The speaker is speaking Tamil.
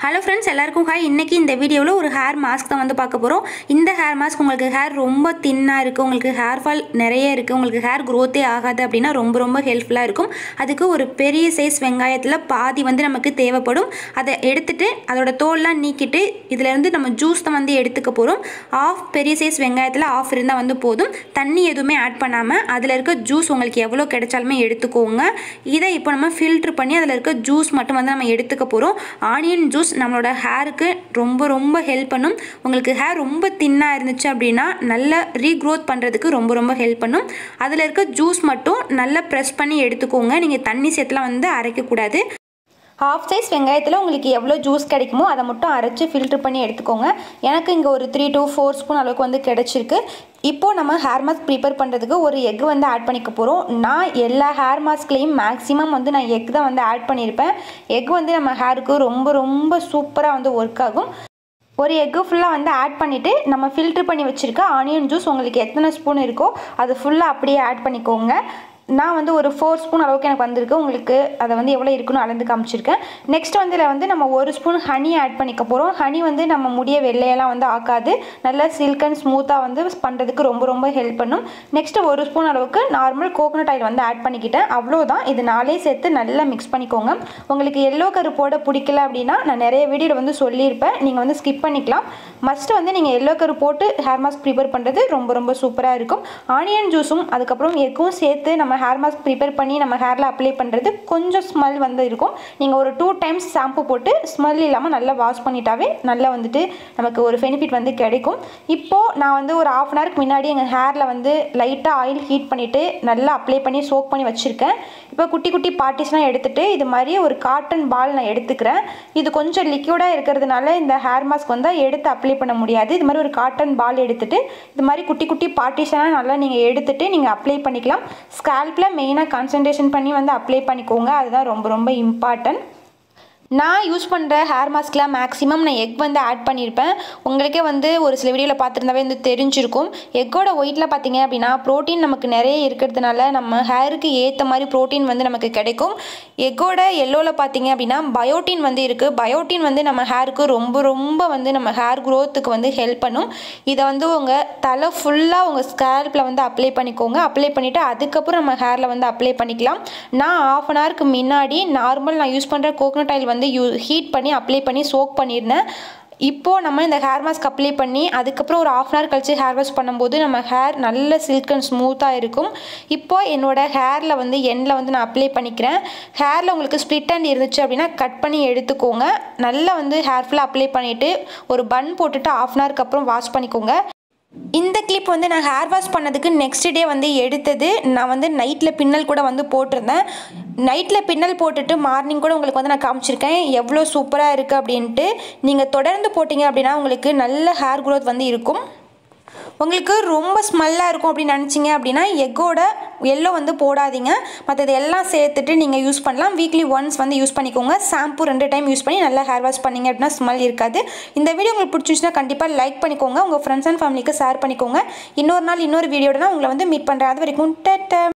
ஹலோ ஃப்ரெண்ட்ஸ் எல்லாருக்கும் ஹாய் இன்றைக்கி இந்த வீடியோவில் ஒரு ஹேர் மாஸ்க் தான் வந்து பார்க்க போகிறோம் இந்த ஹேர் மாஸ்க் உங்களுக்கு ஹேர் ரொம்ப தின்னாக இருக்குது உங்களுக்கு ஹேர் ஃபால் நிறைய இருக்குது உங்களுக்கு ஹேர் க்ரோத்தே ஆகாது அப்படின்னா ரொம்ப ரொம்ப ஹெல்ப்ஃபுல்லாக இருக்கும் அதுக்கு ஒரு பெரிய சைஸ் வெங்காயத்தில் பாதி வந்து நமக்கு தேவைப்படும் அதை எடுத்துட்டு அதோட தோல்லாம் நீக்கிட்டு இதிலேருந்து நம்ம ஜூஸ் தான் வந்து எடுத்துக்க போகிறோம் ஆஃப் பெரிய சைஸ் வெங்காயத்தில் ஆஃப் இருந்தால் வந்து போதும் தண்ணி எதுவுமே ஆட் பண்ணாமல் அதில் இருக்க ஜூஸ் உங்களுக்கு எவ்வளோ கிடைச்சாலுமே எடுத்துக்கோங்க இதை இப்போ நம்ம ஃபில்ட்ரு பண்ணி அதில் இருக்க ஜூஸ் மட்டும் வந்து நம்ம எடுத்துக்க போகிறோம் ஆனியன் ஜூஸ் நம்மளோட ஹேருக்கு ரொம்ப ரொம்ப ஹெல்ப் பண்ணும் உங்களுக்கு ஹேர் ரொம்ப தின்னாக இருந்துச்சு அப்படின்னா நல்ல ரீக்ரோத் பண்ணுறதுக்கு ரொம்ப ரொம்ப ஹெல்ப் பண்ணும் அதில் இருக்க ஜூஸ் மட்டும் நல்லா ப்ரெஸ் பண்ணி எடுத்துக்கோங்க நீங்கள் தண்ணி சேர்த்துலாம் வந்து அரைக்கக்கூடாது ஹாஃப் சைஸ் வெங்காயத்தில் உங்களுக்கு எவ்வளோ ஜூஸ் கிடைக்குமோ அதை மட்டும் அரைச்சி ஃபில்ட்ரு பண்ணி எடுத்துக்கோங்க எனக்கு இங்கே ஒரு த்ரீ to ஃபோர் ஸ்பூன் அளவுக்கு வந்து கிடச்சிருக்கு இப்போது நம்ம ஹேர் மாஸ்க் ப்ரிப்பேர் பண்ணுறதுக்கு ஒரு எக் வந்து ஆட் பண்ணிக்க போகிறோம் நான் எல்லா ஹேர் மாஸ்க்லேயும் மேக்ஸிமம் வந்து நான் எக் தான் வந்து ஆட் பண்ணியிருப்பேன் எக் வந்து நம்ம ஹேருக்கு ரொம்ப ரொம்ப சூப்பராக வந்து ஒர்க் ஆகும் ஒரு எக்கு ஃபுல்லாக வந்து ஆட் பண்ணிவிட்டு நம்ம ஃபில்ட்ரு பண்ணி வச்சுருக்க ஆனியன் ஜூஸ் உங்களுக்கு எத்தனை ஸ்பூன் இருக்கோ அது ஃபுல்லாக அப்படியே ஆட் பண்ணிக்கோங்க நான் வந்து ஒரு ஃபோர் ஸ்பூன் அளவுக்கு எனக்கு வந்திருக்கு உங்களுக்கு அதை வந்து எவ்வளோ இருக்குன்னு அளந்து காமிச்சிருக்கேன் நெக்ஸ்ட் வந்து இதில் வந்து நம்ம ஒரு ஸ்பூன் ஹனி ஆட் பண்ணிக்க போகிறோம் ஹனி வந்து நம்ம முடிய வெள்ளையெல்லாம் வந்து ஆக்காது நல்லா சில்க் அண்ட் ஸ்மூத்தாக வந்து பண்ணுறதுக்கு ரொம்ப ரொம்ப ஹெல்ப் பண்ணும் நெக்ஸ்ட் ஒரு ஸ்பூன் அளவுக்கு நார்மல் கோகனட் ஆயில் வந்து ஆட் பண்ணிக்கிட்டேன் அவ்வளோதான் இது நாளே சேர்த்து நல்லா மிக்ஸ் பண்ணிக்கோங்க உங்களுக்கு எல்லோ கரு போட பிடிக்கல அப்படின்னா நான் நிறைய வீடியோவில் வந்து சொல்லியிருப்பேன் நீங்கள் வந்து ஸ்கிப் பண்ணிக்கலாம் மஸ்ட்டு வந்து நீங்கள் எல்லோ கரு போட்டு ஹேர் மாஸ்க் ப்ரிப்பேர் பண்ணுறது ரொம்ப ரொம்ப சூப்பராக இருக்கும் ஆனியன் ஜூஸும் அதுக்கப்புறம் எக்கும் சேர்த்து நம்ம ஹேர் மாஸ்க் ப்ரிப்பேர் பண்ணி நம்ம ஹேரில் அப்ளை பண்ணுறது கொஞ்சம் ஸ்மெல் வந்து இருக்கும் நீங்கள் ஒரு டூ டைம்ஸ் ஷாம்பு போட்டு ஸ்மெல் இல்லாமல் நல்லா வாஷ் பண்ணிட்டாவே நல்லா வந்துட்டு நமக்கு ஒரு பெனிஃபிட் வந்து கிடைக்கும் இப்போது நான் வந்து ஒரு ஆஃப் அன் ஹவருக்கு முன்னாடி எங்கள் ஹேரில் வந்து லைட்டாக ஆயில் ஹீட் பண்ணிவிட்டு நல்லா அப்ளை பண்ணி சோக் பண்ணி வச்சுருக்கேன் இப்போ குட்டி குட்டி பார்ட்டிஸ்லாம் எடுத்துகிட்டு இது மாதிரி ஒரு காட்டன் பால் நான் எடுத்துக்கிறேன் இது கொஞ்சம் லிக்யூடாக இருக்கிறதுனால இந்த ஹேர் மாஸ்க் வந்து எடுத்து அப்ளை பண்ண முடியாது இது மாதிரி ஒரு காட்டன் பால் எடுத்துகிட்டு இது மாதிரி குட்டி குட்டி பார்ட்டிஷனாக நல்லா நீங்கள் எடுத்துகிட்டு நீங்கள் அப்ளை பண்ணிக்கலாம் ஸ்கேல்பில் மெயினாக கான்சன்ட்ரேஷன் பண்ணி வந்து அப்ளை பண்ணிக்கோங்க அதுதான் ரொம்ப ரொம்ப இம்பார்ட்டன்ட் நான் யூஸ் பண்ணுற ஹேர் மாஸ்கில் மேக்ஸிமம் நான் எக் வந்து ஆட் பண்ணியிருப்பேன் உங்களுக்கே வந்து ஒரு சில வீடியோவில் பார்த்துருந்தாவே வந்து தெரிஞ்சிருக்கும் எக்கோட ஒயிட்டில் பார்த்தீங்க அப்படின்னா ப்ரோட்டீன் நமக்கு நிறைய இருக்கிறதுனால நம்ம ஹேருக்கு ஏற்ற மாதிரி ப்ரோட்டீன் வந்து நமக்கு கிடைக்கும் எக்கோட எல்லோவில் பார்த்தீங்க அப்படின்னா பயோட்டின் வந்து இருக்குது பயோட்டின் வந்து நம்ம ஹேருக்கு ரொம்ப ரொம்ப வந்து நம்ம ஹேர் க்ரோத்துக்கு வந்து ஹெல்ப் பண்ணும் இதை வந்து உங்கள் தலை ஃபுல்லாக உங்கள் ஸ்கேல்பில் வந்து அப்ளை பண்ணிக்கோங்க அப்ளை பண்ணிவிட்டு அதுக்கப்புறம் நம்ம ஹேரில் வந்து அப்ளை பண்ணிக்கலாம் நான் ஆஃப் அன் ஹவருக்கு முன்னாடி நார்மல் நான் யூஸ் பண்ணுற கோகனட் ஆயில் வந்து யூ ஹீட் பண்ணி அப்ளை பண்ணி சோக் பண்ணியிருந்தேன் இப்போது நம்ம இந்த ஹேர் மாஸ்க் அப்ளை பண்ணி அதுக்கப்புறம் ஒரு ஆஃப் அன் ஹவர் கழிச்சு ஹேர் வாஷ் பண்ணும்போது நம்ம ஹேர் நல்ல சில்க் அண்ட் ஸ்மூத்தாக இருக்கும் இப்போது என்னோடய ஹேரில் வந்து எண்ணில் வந்து நான் அப்ளை பண்ணிக்கிறேன் ஹேரில் உங்களுக்கு ஸ்ப்ளிட் ஹேண்ட் இருந்துச்சு அப்படின்னா கட் பண்ணி எடுத்துக்கோங்க நல்லா வந்து ஹேர் ஃபுல்லாக அப்ளை பண்ணிவிட்டு ஒரு பன் போட்டுட்டு ஆஃப் அன் ஹவருக்கு அப்புறம் வாஷ் பண்ணிக்கோங்க இந்த கிளிப் வந்து நான் ஹேர் வாஷ் பண்ணதுக்கு நெக்ஸ்ட் டே வந்து எடுத்தது நான் வந்து நைட்டில் பின்னல் கூட வந்து போட்டிருந்தேன் நைட்டில் பின்னல் போட்டுட்டு மார்னிங் கூட உங்களுக்கு வந்து நான் காமிச்சிருக்கேன் எவ்வளோ சூப்பராக இருக்குது அப்படின்ட்டு நீங்கள் தொடர்ந்து போட்டிங்க அப்படின்னா உங்களுக்கு நல்ல ஹேர் க்ரோத் வந்து இருக்கும் உங்களுக்கு ரொம்ப ஸ்மெல்லாக இருக்கும் அப்படின்னு நினச்சிங்க அப்படின்னா எக்கோட எல்லோ வந்து போடாதீங்க மற்றது எல்லாம் சேர்த்துட்டு நீங்கள் யூஸ் பண்ணலாம் வீக்லி ஒன்ஸ் வந்து யூஸ் பண்ணிக்கோங்க ஷாம்பு ரெண்டு டைம் யூஸ் பண்ணி நல்லா ஹேர் வாஷ் பண்ணிங்க அப்படின்னா ஸ்மெல் இருக்காது இந்த வீடியோ உங்களுக்கு பிடிச்சிருந்துச்சுன்னா கண்டிப்பாக லைக் பண்ணிக்கோங்க உங்கள் ஃப்ரெண்ட்ஸ் அண்ட் ஃபேமிலிக்கு ஷேர் பண்ணிக்கோங்க இன்னொரு நாள் இன்னொரு வீடியோட நான் உங்களை வந்து மீட் பண்ணுறேன் அது வரைக்கும் டேட்டா